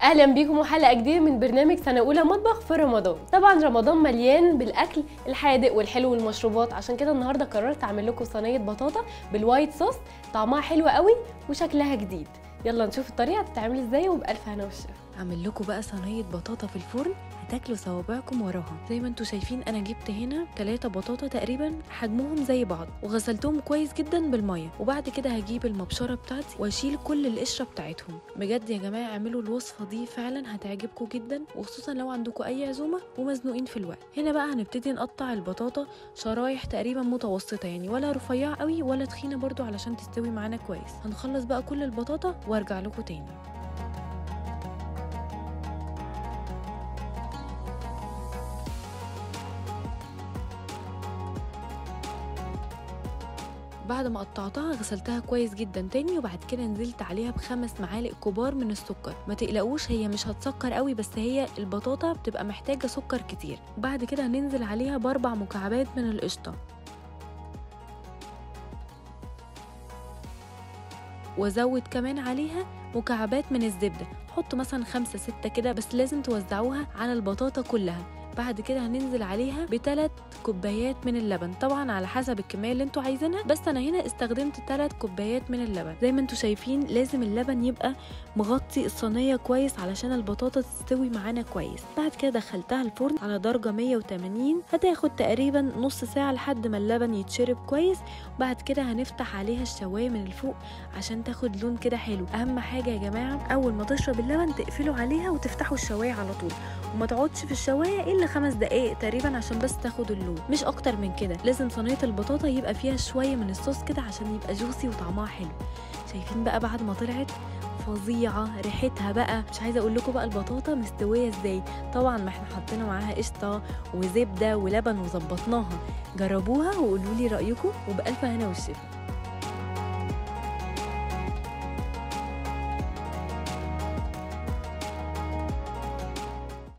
اهلا بيكم وحلقه جديده من برنامج سنه اولى مطبخ في رمضان طبعا رمضان مليان بالاكل الحادق والحلو والمشروبات عشان كده النهارده قررت اعمل لكم صينيه بطاطا بالوايت صوص طعمها حلو قوي وشكلها جديد يلا نشوف الطريقه بتتعمل ازاي وبالف هنا والشفا اعمل لكم بقى صينيه بطاطا في الفرن هتاكلوا صوابعكم وراها زي ما انتم شايفين انا جبت هنا ثلاثة بطاطا تقريبا حجمهم زي بعض وغسلتهم كويس جدا بالميه وبعد كده هجيب المبشره بتاعتي واشيل كل القشره بتاعتهم بجد يا جماعه اعملوا الوصفه دي فعلا هتعجبكم جدا وخصوصا لو عندكم اي عزومه ومزنوقين في الوقت هنا بقى هنبتدي نقطع البطاطا شرايح تقريبا متوسطه يعني ولا رفيعه قوي ولا تخينه برضو علشان تستوي معانا كويس هنخلص بقى كل البطاطا وارجع لكم تاني بعد ما قطعتها غسلتها كويس جدا تاني وبعد كده نزلت عليها بخمس معالق كبار من السكر ما تقلقوش هي مش هتسكر قوي بس هي البطاطا بتبقى محتاجه سكر كتير بعد كده هننزل عليها باربع مكعبات من القشطه وازود كمان عليها مكعبات من الزبده حط مثلا خمسة ستة كده بس لازم توزعوها على البطاطا كلها بعد كده هننزل عليها بثلاث كوبايات من اللبن طبعا على حسب الكميه اللي انتوا عايزينها بس انا هنا استخدمت ثلاث كوبايات من اللبن زي ما انتوا شايفين لازم اللبن يبقى مغطي الصينيه كويس علشان البطاطا تستوي معانا كويس بعد كده دخلتها الفرن على درجه 180 هتاخد تقريبا نص ساعه لحد ما اللبن يتشرب كويس بعد كده هنفتح عليها الشوايه من الفوق عشان تاخد لون كده حلو اهم حاجه يا جماعه اول ما تشرب اللبن تقفلوا عليها وتفتحوا الشوايه على طول وما تقعدش في الشوايه الا خمس دقايق تقريبا عشان بس تاخد اللون مش اكتر من كده لازم صينيه البطاطا يبقى فيها شويه من الصوص كده عشان يبقى جوسي وطعمها حلو شايفين بقى بعد ما طلعت فظيعه ريحتها بقى مش عايزه اقول لكم بقى البطاطا مستويه ازاي طبعا ما احنا حطينا معاها قشطه وزبده ولبن وظبطناها جربوها وقولوا لي رايكم وبالف هنا والشفا